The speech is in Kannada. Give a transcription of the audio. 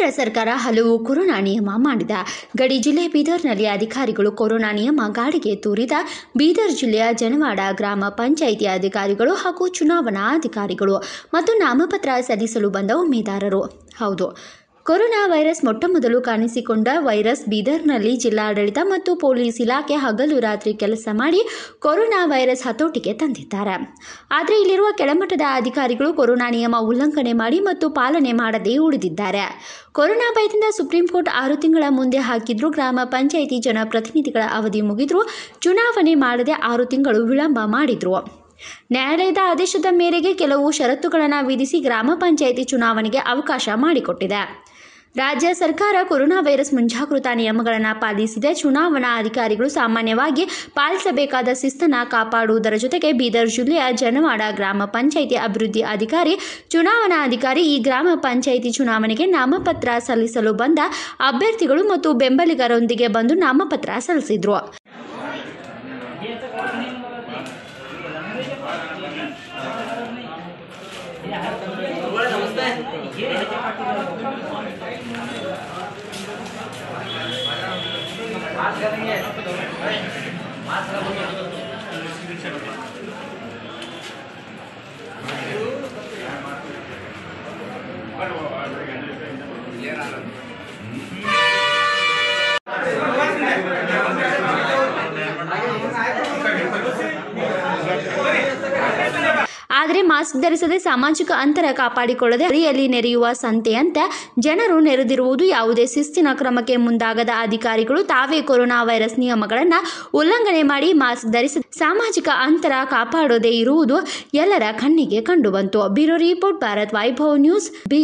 ಕೇಂದ್ರ ಸರ್ಕಾರ ಹಲವು ಕೊರೋನಾ ನಿಯಮ ಮಾಡಿದ ಗಡಿ ಜಿಲ್ಲೆ ಬೀದರ್ನಲ್ಲಿ ಅಧಿಕಾರಿಗಳು ಕೊರೋನಾ ನಿಯಮ ಗಾಡಿಗೆ ತೂರಿದ ಬೀದರ್ ಜಿಲ್ಲೆಯ ಜನವಾಡ ಗ್ರಾಮ ಪಂಚಾಯಿತಿ ಅಧಿಕಾರಿಗಳು ಹಾಗೂ ಚುನಾವಣಾ ಅಧಿಕಾರಿಗಳು ಮತ್ತು ನಾಮಪತ್ರ ಸಲ್ಲಿಸಲು ಬಂದ ಉಮೇದಾರರು ಹೌದು ಕೊರೋನಾ ವೈರಸ್ ಮೊಟ್ಟಮೊದಲು ಕಾಣಿಸಿಕೊಂಡ ವೈರಸ್ ಬೀದರ್ನಲ್ಲಿ ಜಿಲ್ಲಾಡಳಿತ ಮತ್ತು ಪೊಲೀಸ್ ಇಲಾಖೆ ಹಗಲು ರಾತ್ರಿ ಕೆಲಸ ಮಾಡಿ ಕೊರೋನಾ ವೈರಸ್ ಹತೋಟಿಗೆ ತಂದಿದ್ದಾರೆ ಆದರೆ ಇಲ್ಲಿರುವ ಕೆಳಮಟ್ಟದ ಅಧಿಕಾರಿಗಳು ಕೊರೋನಾ ನಿಯಮ ಉಲ್ಲಂಘನೆ ಮಾಡಿ ಮತ್ತು ಪಾಲನೆ ಮಾಡದೇ ಉಳಿದಿದ್ದಾರೆ ಕೊರೋನಾ ಭಯದಿಂದ ಸುಪ್ರೀಂ ಕೋರ್ಟ್ ಆರು ತಿಂಗಳ ಮುಂದೆ ಹಾಕಿದ್ರು ಗ್ರಾಮ ಪಂಚಾಯಿತಿ ಜನಪ್ರತಿನಿಧಿಗಳ ಅವಧಿ ಮುಗಿದ್ರು ಚುನಾವಣೆ ಮಾಡದೆ ಆರು ತಿಂಗಳು ವಿಳಂಬ ಮಾಡಿದ್ರು ನ್ಯಾಯಾಲಯದ ಆದೇಶದ ಮೇರೆಗೆ ಕೆಲವು ಷರತ್ತುಗಳನ್ನು ವಿಧಿಸಿ ಗ್ರಾಮ ಪಂಚಾಯಿತಿ ಚುನಾವಣೆಗೆ ಅವಕಾಶ ಮಾಡಿಕೊಟ್ಟಿದೆ ರಾಜ್ಯ ಸರ್ಕಾರ ಕೊರೋನಾ ವೈರಸ್ ಮುಂಜಾಗೃತಾ ನಿಯಮಗಳನ್ನು ಪಾಲಿಸಿದೆ ಚುನಾವಣಾ ಅಧಿಕಾರಿಗಳು ಸಾಮಾನ್ಯವಾಗಿ ಪಾಲಿಸಬೇಕಾದ ಶಿಸ್ತನ್ನು ಕಾಪಾಡುವುದರ ಜೊತೆಗೆ ಬೀದರ್ ಜಿಲ್ಲೆಯ ಜನವಾಡ ಗ್ರಾಮ ಪಂಚಾಯಿತಿ ಅಭಿವೃದ್ಧಿ ಅಧಿಕಾರಿ ಚುನಾವಣಾ ಅಧಿಕಾರಿ ಈ ಗ್ರಾಮ ಪಂಚಾಯಿತಿ ಚುನಾವಣೆಗೆ ನಾಮಪತ್ರ ಸಲ್ಲಿಸಲು ಬಂದ ಅಭ್ಯರ್ಥಿಗಳು ಮತ್ತು ಬೆಂಬಲಿಗರೊಂದಿಗೆ ಬಂದು ನಾಮಪತ್ರ ಸಲ್ಲಿಸಿದ್ರು ಆದರೆ ಮಾಸ್ಕ್ ಧರಿಸದೆ ಸಾಮಾಜಿಕ ಅಂತರ ಕಾಪಾಡಿಕೊಳ್ಳದೆ ಹರಿಯಲ್ಲಿ ನೆರೆಯುವ ಸಂತೆಯಂತೆ ಜನರು ನೆರೆದಿರುವುದು ಯಾವುದೇ ಶಿಸ್ತಿನ ಕ್ರಮಕ್ಕೆ ಮುಂದಾಗದ ಅಧಿಕಾರಿಗಳು ತಾವೇ ಕೊರೋನಾ ವೈರಸ್ ನಿಯಮಗಳನ್ನು ಉಲ್ಲಂಘನೆ ಮಾಡಿ ಮಾಸ್ಕ್ ಧರಿಸದೆ ಸಾಮಾಜಿಕ ಅಂತರ ಕಾಪಾಡದೇ ಇರುವುದು ಎಲ್ಲರ ಕಣ್ಣಿಗೆ ಕಂಡುಬಂತು bureau report Bharat Vaibhav news B